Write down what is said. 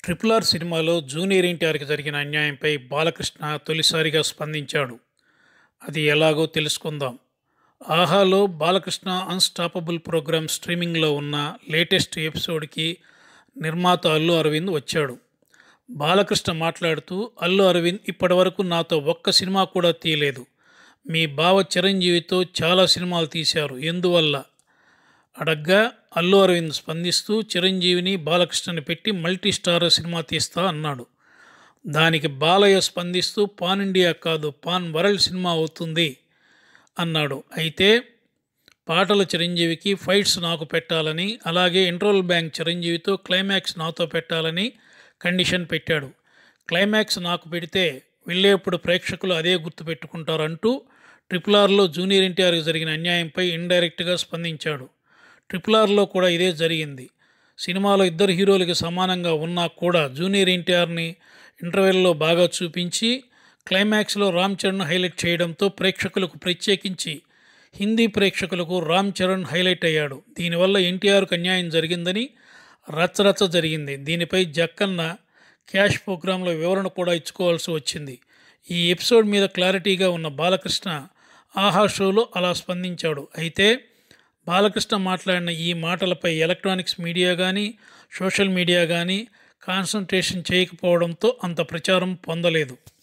triple R సినిమాలో junior ఎన్టీఆర్కి జరిగిన అన్యాయంపై బాలకృష్ణ తొలిసారిగా స్పందించాడు అది ఎలాగో తెలుసుకుందాం ఆహాలో బాలకృష్ణ అన్స్టాపబుల్ ప్రోగ్రామ్ స్ట్రీమింగ్లో ఉన్న లేటెస్ట్ ఎపిసోడ్కి నిర్మాత అల్లు అరవింద్ వచ్చాడు బాలకృష్ణ మాట్లాడుతూ అల్లు అరవింద్ ఇప్పటివరకు నాతో ఒక్క సినిమా కూడా తీయలేదు మీ బావ చిరంజీవితో చాలా సినిమాలు తీశారు ఎందువల్ల అడగ్గా అల్లు అరవింద్ స్పందిస్తూ చిరంజీవిని బాలకృష్ణని పెట్టి మల్టీ స్టార్ సినిమా తీస్తా అన్నాడు దానికి బాలయ్య స్పందిస్తూ పాన్ ఇండియా కాదు పాన్ వరల్డ్ సినిమా అవుతుంది అన్నాడు అయితే పాటల చిరంజీవికి ఫైట్స్ నాకు పెట్టాలని అలాగే ఇంట్రోల్ బ్యాంక్ చిరంజీవితో క్లైమాక్స్ నాతో పెట్టాలని కండిషన్ పెట్టాడు క్లైమాక్స్ నాకు పెడితే వెళ్ళేప్పుడు ప్రేక్షకులు అదే గుర్తుపెట్టుకుంటారంటూ ట్రిపుల్ ఆర్లో జూనియర్ ఎన్టీఆర్కి జరిగిన అన్యాయంపై ఇండైరెక్ట్గా స్పందించాడు ట్రిపుల్ ఆర్లో కూడా ఇదే జరిగింది సినిమాలో ఇద్దరు హీరోలకి సమానంగా ఉన్నా కూడా జూనియర్ ఎన్టీఆర్ని ఇంటర్వెల్లో బాగా చూపించి క్లైమాక్స్లో రామ్ చరణ్ హైలైట్ చేయడంతో ప్రేక్షకులకు ప్రత్యేకించి హిందీ ప్రేక్షకులకు రామ్ చరణ్ హైలైట్ అయ్యాడు దీనివల్ల ఎన్టీఆర్కు అన్యాయం జరిగిందని రచ్చరచ్చ జరిగింది దీనిపై జక్కన్న క్యాష్ ప్రోగ్రాంలో వివరణ కూడా ఇచ్చుకోవాల్సి వచ్చింది ఈ ఎపిసోడ్ మీద క్లారిటీగా ఉన్న బాలకృష్ణ ఆహా షోలో అలా స్పందించాడు అయితే బాలకృష్ణ మాట్లాడిన ఈ మాటలపై ఎలక్ట్రానిక్స్ మీడియా కానీ సోషల్ మీడియా కానీ కాన్సన్ట్రేషన్ చేయకపోవడంతో అంత ప్రచారం పొందలేదు